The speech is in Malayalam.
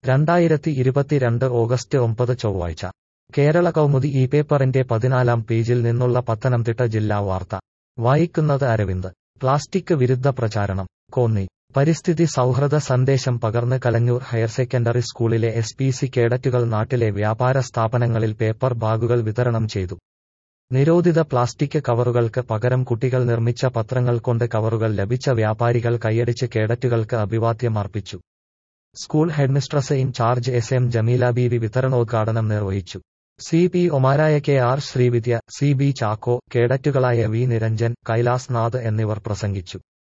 രണ്ടായിരത്തി ഇരുപത്തിരണ്ട് ഓഗസ്റ്റ് ഒമ്പത് ചൊവ്വാഴ്ച കേരള കൗമുദി ഈ പേപ്പറിന്റെ പതിനാലാം പേജിൽ നിന്നുള്ള പത്തനംതിട്ട ജില്ലാ വാർത്ത വായിക്കുന്നത് അരവിന്ദ് പ്ലാസ്റ്റിക് വിരുദ്ധ പ്രചാരണം കോന്നി പരിസ്ഥിതി സൗഹൃദ സന്ദേശം പകർന്ന് കലഞ്ഞൂർ ഹയർ സെക്കൻഡറി സ്കൂളിലെ എസ് പി സി കേഡറ്റുകൾ നാട്ടിലെ വ്യാപാര സ്ഥാപനങ്ങളിൽ പേപ്പർ ബാഗുകൾ വിതരണം ചെയ്തു നിരോധിത പ്ലാസ്റ്റിക് കവറുകൾക്ക് പകരം കുട്ടികൾ നിർമ്മിച്ച പത്രങ്ങൾ കൊണ്ട് കവറുകൾ ലഭിച്ച വ്യാപാരികൾ കൈയടിച്ച് കേഡറ്റുകൾക്ക് അഭിവാദ്യമർപ്പിച്ചു school headmistress incharge S M Jameela Beevi വിതരണോദ്ഘാടനം നിർവഹിച്ചു സി പി ഒമാരായ K R Sreevidya C B Chacko കേഡറ്റുകളായ വി നിരഞ്ജൻ കൈലാസ് നാഥ് എന്നിവർ പ്രസംഗിച്ചു